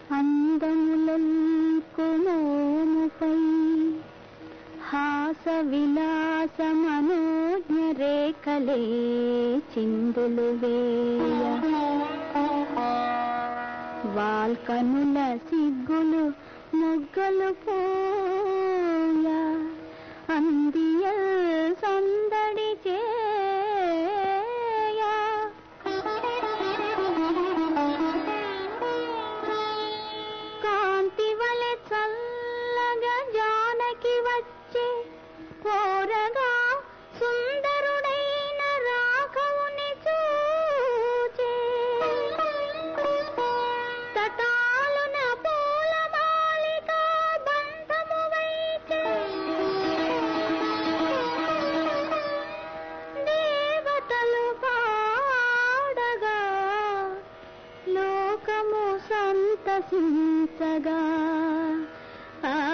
అందములల్కుమోముపై హాస విలాస మనోజ్ఞ రేఖలే చిందులు వేయ వాల్కనుల సిగ్గులు మొగ్గలు పోయ అందియ సందడి చేయ కాంతి వలె చల్లగా జానకి వచ్చే కోరగా సుందరుడైన రాఘవుని చూచే తటాలున పూల బాలిక బంధము వైచే దేవతలు పాడగా లోకము సంతసించగా ఆ